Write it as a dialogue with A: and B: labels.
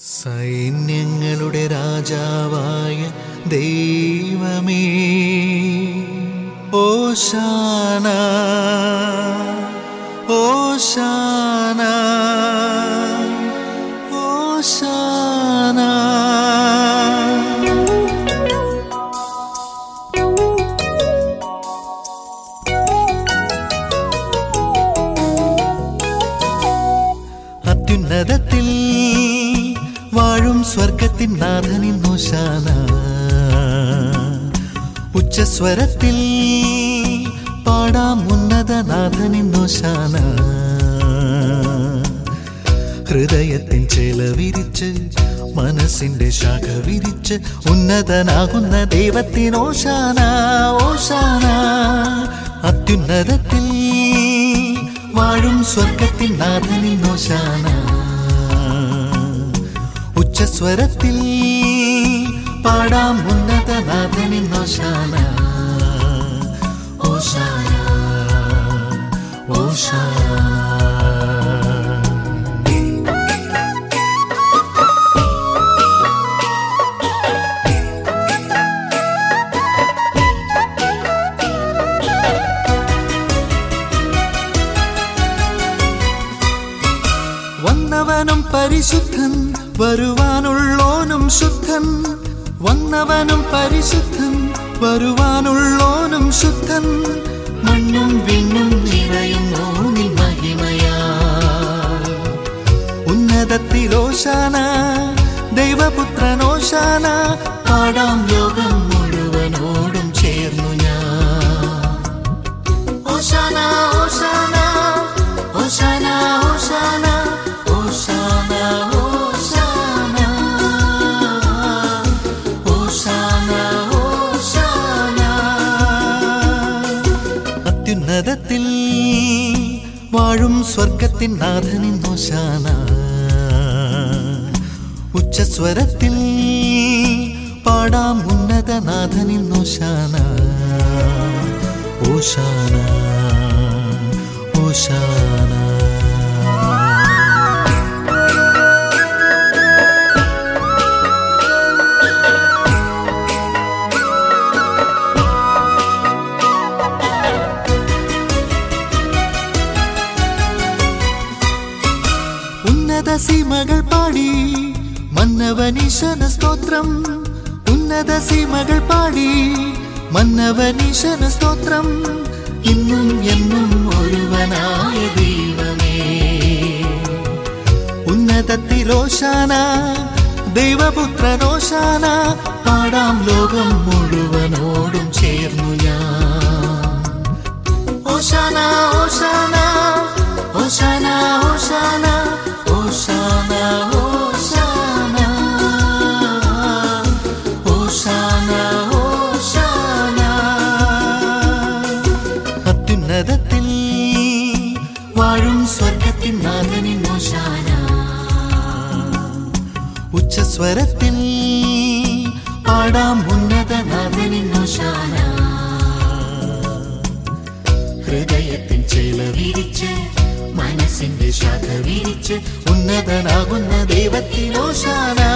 A: സൈന്യങ്ങളുടെ രാജാവായ ദൈവമേ ഓശാന ഓശാന ഓശാന അത്യുന്നതത്തിൽ വാഴും സ്വർഗത്തിൻ നാഥനിൻ നോശാന ഉച്ചസ്വരത്തിൽ പാടാം ഉന്നത നാഥനിൻ നോശാന ഹൃദയത്തിൻ ചേല വിരിച്ച് മനസ്സിന്റെ ശാഖ വിരിച്ച് ഉന്നതനാകുന്ന ദൈവത്തിൻ ഓശാന ഓശാന അത്യുന്നതത്തിൽ വാഴും സ്വർഗത്തിൻ നാഥനിൻ ഓശാന ഉച്ചസ്വരത്തിൽ പാടാം ഉന്നത നാഥനിൻ ഓശാന ഓശാന ഓശാന വന്നവനും പരിശുദ്ധൻ വരുവാനുള്ളോനും ശുദ്ധൻ വന്നവനും പരിശുദ്ധൻ വരുവാനുള്ളോനും ശുദ്ധൻ മണ്ണും വിണ്ണും നിറയുന്നു നിൻ മഹിമയാ ഉന്നതത്തിലോശാന ദൈവപുത്രനോശാന പാടാം ലോകം മുഴുവനോടും ചേർന്നു ഞാൻ ഓശാന ഓശാന ഓശാന ഓശാന ഓശാന ഓശാന ഓശാന ഓശാന അത്യുന്നതത്തിൽ വാഴും സ്വർഗത്തിൻ നാഥനിൻ ഓശാന ഉച്ചസ്വരത്തിൽ പാടാം ഉന്നത നാഥനിൻ ഓശാന ഓശാന ഓശാന ഉന്നത സീമകൾ പാടി മന്നവനീശന സ്തോത്രം ഉന്നത സീമകൾ പാടി മന്നവനീശന സ്തോത്രം ഇന്നും എന്നും ഒരുവനായ ദൈവമേ ഉന്നതത്തിലോശാന ദൈവപുത്രനോശാന പാടാം ലോകം മുഴുവനോടും ചേർന്നു ഞാൻ ഓശാന ഓശാന ഓശാന ഓശാന ഓശാന ഓശാന ഓശാന ഓശാന അത്യുന്നതത്തിൽ വാഴും സ്വർഗത്തിൻ നാഥനിൻ ഓശാന ഉച്ചസ്വരത്തിൽ പാടാം ഉന്നത നാഥനിൻ ഓശാന ഹൃദയത്തിൻ ചേല വിരിച്ച് മനസ്സിന്റെ ശാഖ വിരിച്ച് ഉന്നതനാകുന്ന ദൈവത്തിനോശാന